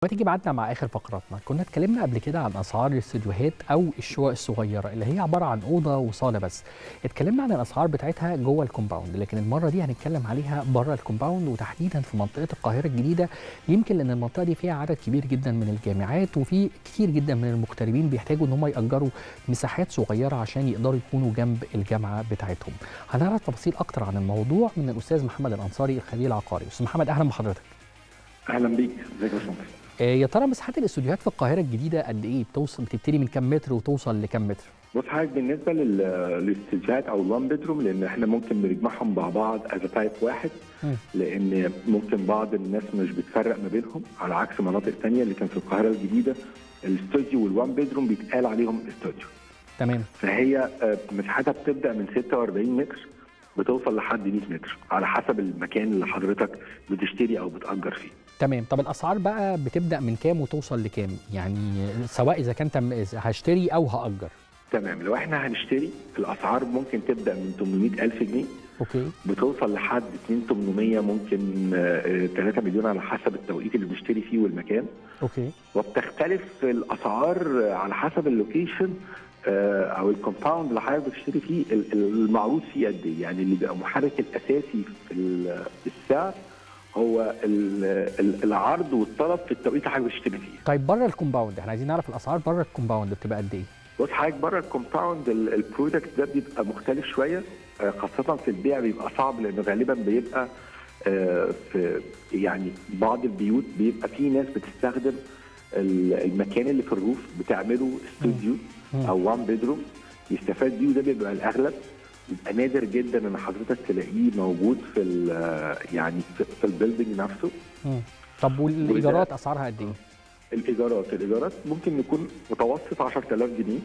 وتيجي بعدنا مع اخر فقراتنا كنا اتكلمنا قبل كده عن اسعار الاستوديوهات او الشقق الصغيره اللي هي عباره عن اوضه وصاله بس اتكلمنا عن الاسعار بتاعتها جوه الكومباوند لكن المره دي هنتكلم عليها بره الكومباوند وتحديدا في منطقه القاهره الجديده يمكن لان المنطقه دي فيها عدد كبير جدا من الجامعات وفي كتير جدا من المغتربين بيحتاجوا ان هم ياجروا مساحات صغيره عشان يقدروا يكونوا جنب الجامعه بتاعتهم هنعرف تفاصيل اكتر عن الموضوع من الاستاذ محمد الانصاري الخبير العقاري استاذ محمد اهلا بحضرتك اهلا بيك ازيك يا باشمهندس آه، يا ترى مساحات الاستوديوهات في القاهره الجديده قد ايه بتوصل بتبتدي من كام متر وتوصل لكام متر بص حضرتك بالنسبه لل- للاستوديوهات او الوان بيدروم لان احنا ممكن بنجمعهم مع بعض از تايب واحد مم. لان ممكن بعض الناس مش بتفرق ما بينهم على عكس مناطق تانية اللي كان في القاهره الجديده الاستوديو والوان بيدروم بيتقال عليهم استوديو تمام فهي آه، مساحتها بتبدا من 46 متر بتوصل لحد 100 متر على حسب المكان اللي حضرتك بتشتري او بتأجر فيه تمام طب الاسعار بقى بتبدا من كام وتوصل لكام يعني سواء اذا كنت م- هشتري او هاجر تمام لو احنا هنشتري الاسعار ممكن تبدا من 800 الف جنيه اوكي بتوصل لحد 2800 ممكن آه، آه، 3 مليون على حسب التوقيت اللي بنشتري فيه والمكان اوكي وبتختلف الاسعار آه، على حسب اللوكيشن آه، او الكومباوند اللي حضرتك بتشتري فيه ال- ال- المعروض فيه قد ايه يعني اللي بيبقى محرك الاساسي في ال- في السعر هو ال- ال- العرض والطلب في التوقيت اللي حضرتك بتشتري فيه طيب بره الكومباوند احنا عايزين نعرف الاسعار بره الكومباوند بتبقى قد ايه بص حضرتك بره الكومباوند ال- البرودكت ده بيبقى مختلف شويه آه، خاصه في البيع بيبقى صعب لانه غالبا بيبقى آه، في يعني بعض البيوت بيبقى في ناس بتستخدم ال- المكان اللي في الروف بتعمله استوديو مم. او وان بيدروم يستفاد بيه وده بيبقى الاغلب بيبقى نادر جدا ان حضرتك تلاقيه موجود في ال- يعني في- في البيلدنج نفسه مم. طب والايجارات اسعارها قد ايه الايجارات الايجارات ممكن يكون متوسط 10000 جنيه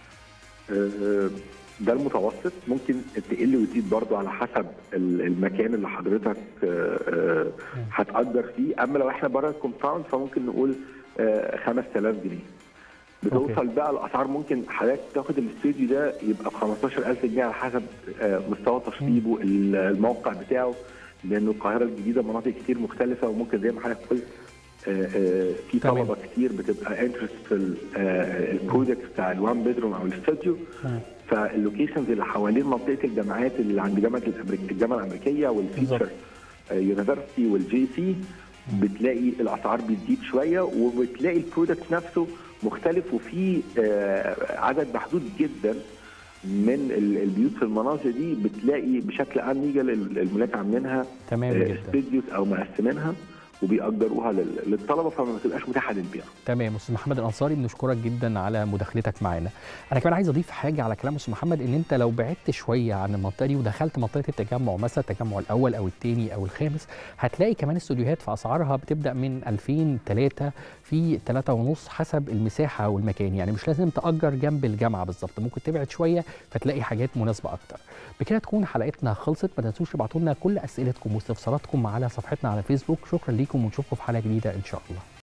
آه، ده المتوسط ممكن تقل وتزيد برضو على حسب ال- المكان اللي حضرتك آه، آه، هتأجر فيه اما لو احنا بره الكومباوند فممكن نقول آه، 5000 جنيه بتوصل بقى الاسعار ممكن حضرتك تاخد الاستوديو ده يبقى ب 15000 جنيه على حسب آه، مستوى تشطيبه ال- الموقع بتاعه لانه القاهره الجديده مناطق كتير مختلفه وممكن زي ما حضرتك قلت آه، آه، في تمام. طلبه كتير بتبقى انترست في ال- آه، البرودكت بتاع الوان بيدروم او الاستوديو مم. فاللوكيشنز اللي حوالين منطقه الجامعات اللي عند جامعه الأمريك- الجامعه الامريكيه والفيتشر بالظبط. يونيفرستي والجي سي بتلاقي الاسعار بتزيد شويه وبتلاقي البرودكت نفسه مختلف وفي آه، عدد محدود جدا من ال- البيوت في المناطق دي بتلاقي بشكل عام نيجا الملاك عاملينها تمام آه، جدا استوديوز او مقسمينها وبيأجروها لل- للطلبه فما بتبقاش متاحه للبيع تمام استاذ محمد الانصاري بنشكرك جدا على مداخلتك معانا انا كمان عايز اضيف حاجه على كلام استاذ محمد ان انت لو بعدت شويه عن المنطقه دي ودخلت منطقه التجمع مثلا التجمع الاول او الثاني او الخامس هتلاقي كمان استوديوهات في اسعارها بتبدا من 2000 3 في 3 ونص حسب المساحه والمكان يعني مش لازم تاجر جنب الجامعه بالظبط ممكن تبعد شويه فتلاقي حاجات مناسبه اكتر بكده تكون حلقتنا خلصت ما تنسوش تبعتوا لنا كل اسئلتكم واستفساراتكم على صفحتنا على فيسبوك شكرا ليكم ونشوفكم في حلقه جديده ان شاء الله